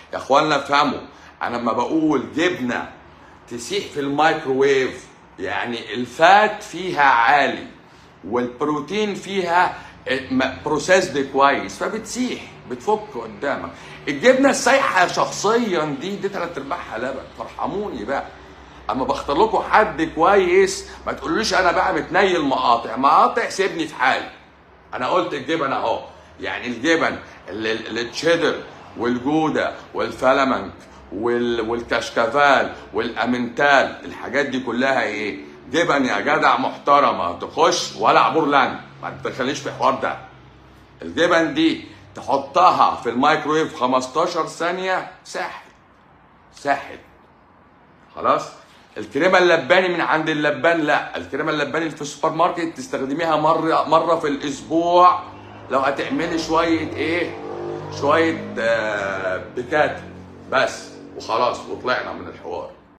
يا اخوانا افهموا انا لما بقول جبنه تسيح في الميكروويف يعني الفات فيها عالي والبروتين فيها بروسيسد كويس فبتسيح بتفك قدامك الجبنه السايحه شخصيا دي دي ثلاث ارباعها لبن فارحموني بقى اما بختار لكم حد كويس ما تقولوش انا بقى متنيل مقاطع مقاطع سيبني في حالي انا قلت الجبن اهو يعني الجبن ال- ال- التشيدر والجوده والفلامنك وال- والكشكفال والامنتال الحاجات دي كلها ايه جبن يا جدع محترمه تخش ولا عبور لاند ما تدخلنيش في الحوار ده الجبن دي تحطها في الميكرويف 15 ثانيه ساحت ساحت خلاص الكريمه اللباني من عند اللبان لا الكريمه اللباني اللي في السوبر ماركت تستخدميها مره مره في الاسبوع لو هتعملي شويه ايه شويه آه بكات بس وخلاص وطلعنا من الحوار